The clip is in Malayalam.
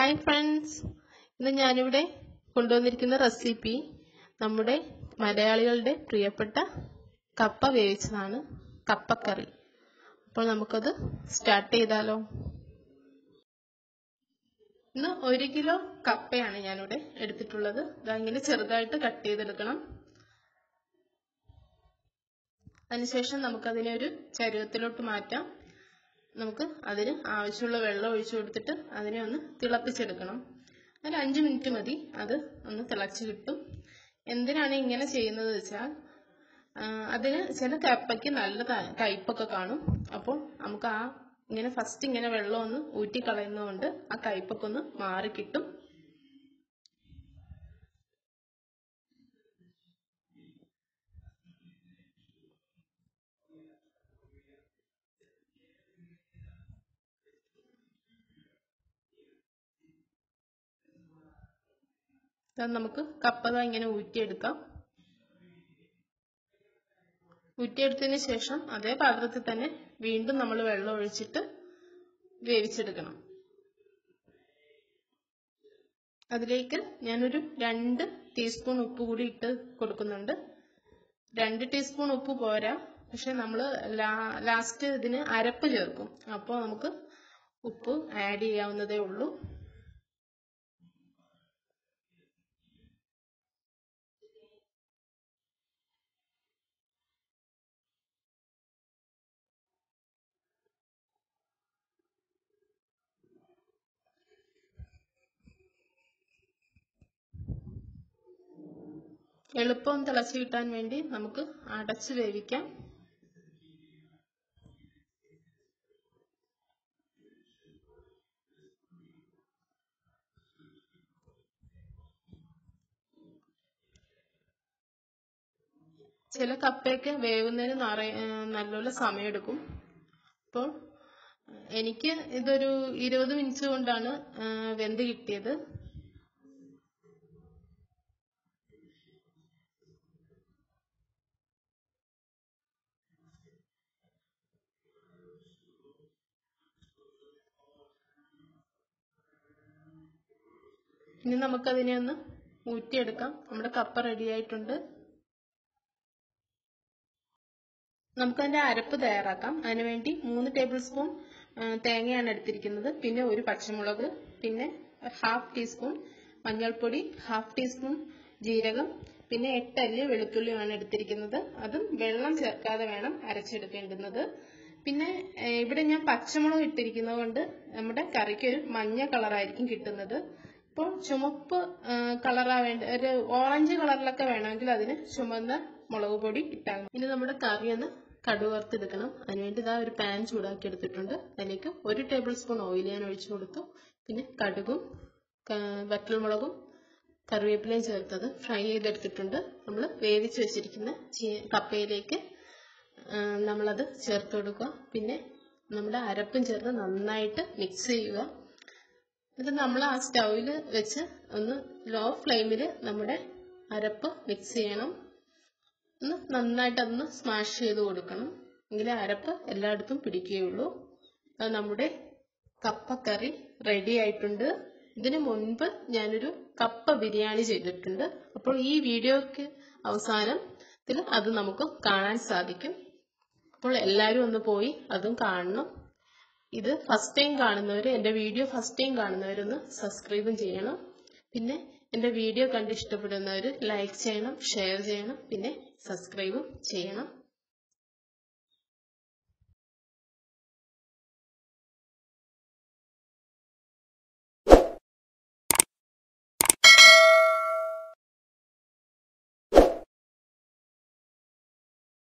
ഹായ് ഫ്രണ്ട്സ് ഇന്ന് ഞാനിവിടെ കൊണ്ടുവന്നിരിക്കുന്ന റെസിപ്പി നമ്മുടെ മലയാളികളുടെ പ്രിയപ്പെട്ട കപ്പ വേവിച്ചതാണ് കപ്പക്കറി അപ്പോൾ നമുക്കത് സ്റ്റാർട്ട് ചെയ്താലോ ഇന്ന് ഒരു കിലോ കപ്പയാണ് ഞാനിവിടെ എടുത്തിട്ടുള്ളത് ഇതങ്ങനെ ചെറുതായിട്ട് കട്ട് ചെയ്തെടുക്കണം അതിനുശേഷം നമുക്കതിനെ ഒരു ചരുവത്തിലോട്ട് മാറ്റാം നമുക്ക് അതിന് ആവശ്യമുള്ള വെള്ളം ഒഴിച്ചു കൊടുത്തിട്ട് അതിനെ ഒന്ന് തിളപ്പിച്ചെടുക്കണം ഒരു അഞ്ച് മിനിറ്റ് മതി അത് ഒന്ന് തിളച്ച് കിട്ടും എന്തിനാണ് ഇങ്ങനെ ചെയ്യുന്നത് വെച്ചാൽ അതിന് ചില കപ്പയ്ക്ക് നല്ല കയ്പൊക്കെ കാണും അപ്പോൾ നമുക്ക് ആ ഇങ്ങനെ ഫസ്റ്റ് ഇങ്ങനെ വെള്ളം ഒന്ന് ഊറ്റി കളയുന്നതുകൊണ്ട് ആ കയ്പൊക്കെ ഒന്ന് മാറി കിട്ടും നമുക്ക് കപ്പത ഇങ്ങനെ ഊറ്റിയെടുക്കാം ഊറ്റിയെടുത്തതിന് ശേഷം അതേ പാത്രത്തിൽ തന്നെ വീണ്ടും നമ്മൾ വെള്ളം ഒഴിച്ചിട്ട് വേവിച്ചെടുക്കണം അതിലേക്ക് ഞാനൊരു രണ്ട് ടീസ്പൂൺ ഉപ്പ് കൂടി ഇട്ട് കൊടുക്കുന്നുണ്ട് രണ്ട് ടീസ്പൂൺ ഉപ്പ് പോരാ പക്ഷെ നമ്മൾ ലാസ്റ്റ് ഇതിന് അരപ്പ് ചേർക്കും അപ്പോൾ നമുക്ക് ഉപ്പ് ആഡ് ചെയ്യാവുന്നതേ ഉള്ളൂ എളുപ്പം തിളച്ച് കിട്ടാൻ വേണ്ടി നമുക്ക് അടച്ച് വേവിക്കാം ചില കപ്പയൊക്കെ വേവുന്നതിന് നല്ലപോലെ സമയമെടുക്കും അപ്പോൾ എനിക്ക് ഇതൊരു ഇരുപത് മിനിറ്റ് കൊണ്ടാണ് വെന്ത് കിട്ടിയത് ഇനി നമുക്കതിനെ ഒന്ന് ഊറ്റിയെടുക്കാം നമ്മുടെ കപ്പ റെഡി ആയിട്ടുണ്ട് നമുക്കതിന്റെ അരപ്പ് തയ്യാറാക്കാം അതിനുവേണ്ടി മൂന്ന് ടേബിൾ സ്പൂൺ തേങ്ങയാണ് എടുത്തിരിക്കുന്നത് പിന്നെ ഒരു പച്ചമുളക് പിന്നെ ഹാഫ് ടീസ്പൂൺ മഞ്ഞൾപ്പൊടി ഹാഫ് ടീസ്പൂൺ ജീരകം പിന്നെ എട്ടല്ലി വെളുത്തുള്ളിയാണ് എടുത്തിരിക്കുന്നത് അതും വെള്ളം ചേർക്കാതെ വേണം അരച്ചെടുക്കേണ്ടുന്നത് പിന്നെ ഇവിടെ ഞാൻ പച്ചമുളക് ഇട്ടിരിക്കുന്നത് കൊണ്ട് നമ്മുടെ കറിക്ക് ഒരു മഞ്ഞ കളറായിരിക്കും കിട്ടുന്നത് ഇപ്പോൾ ചുമപ്പ് കളറാ വേണ്ട ഒരു ഓറഞ്ച് കളറിലൊക്കെ വേണമെങ്കിൽ അതിന് ചുമന്ന മുളക് പൊടി ഇട്ടാൽ ഇനി നമ്മുടെ കറി ഒന്ന് കടുക് വറുത്തെടുക്കണം അതിനുവേണ്ടി ഇതാ ഒരു പാൻ ചൂടാക്കി എടുത്തിട്ടുണ്ട് അതിലേക്ക് ഒരു ടേബിൾ സ്പൂൺ ഓയിൽ ഞാൻ ഒഴിച്ചു കൊടുത്തു പിന്നെ കടുകും വറ്റൽമുളകും കറിവേപ്പിലയും ചേർത്തത് ഫ്രൈ ചെയ്തെടുത്തിട്ടുണ്ട് നമ്മൾ വേവിച്ച് വെച്ചിരിക്കുന്ന കപ്പയിലേക്ക് നമ്മളത് ചേർത്ത് കൊടുക്കുക പിന്നെ നമ്മുടെ അരപ്പും ചേർത്ത് നന്നായിട്ട് മിക്സ് ചെയ്യുക എന്നിട്ട് നമ്മൾ ആ സ്റ്റൗവിൽ വെച്ച് ഒന്ന് ലോ ഫ്ലെയിമിൽ നമ്മുടെ അരപ്പ് മിക്സ് ചെയ്യണം ഒന്ന് നന്നായിട്ട് അതൊന്ന് സ്മാഷ് ചെയ്ത് കൊടുക്കണം എങ്കിലേ അരപ്പ് എല്ലായിടത്തും പിടിക്കുകയുള്ളൂ അത് നമ്മുടെ കപ്പക്കറി റെഡി ആയിട്ടുണ്ട് ഇതിനു മുൻപ് ഞാനൊരു കപ്പ ബിരിയാണി ചെയ്തിട്ടുണ്ട് അപ്പോൾ ഈ വീഡിയോക്ക് അവസാനത്തിൽ അത് നമുക്ക് കാണാൻ സാധിക്കും അപ്പോൾ എല്ലാവരും ഒന്ന് പോയി അതും കാണണം ഇത് ഫസ്റ്റ് ടൈം കാണുന്നവർ എൻ്റെ വീഡിയോ ഫസ്റ്റ് ടൈം കാണുന്നവരൊന്ന് സബ്സ്ക്രൈബും ചെയ്യണം പിന്നെ എൻ്റെ വീഡിയോ കണ്ട് ഇഷ്ടപ്പെടുന്നവർ ലൈക്ക് ചെയ്യണം ഷെയർ ചെയ്യണം പിന്നെ സബ്സ്ക്രൈബും ചെയ്യണം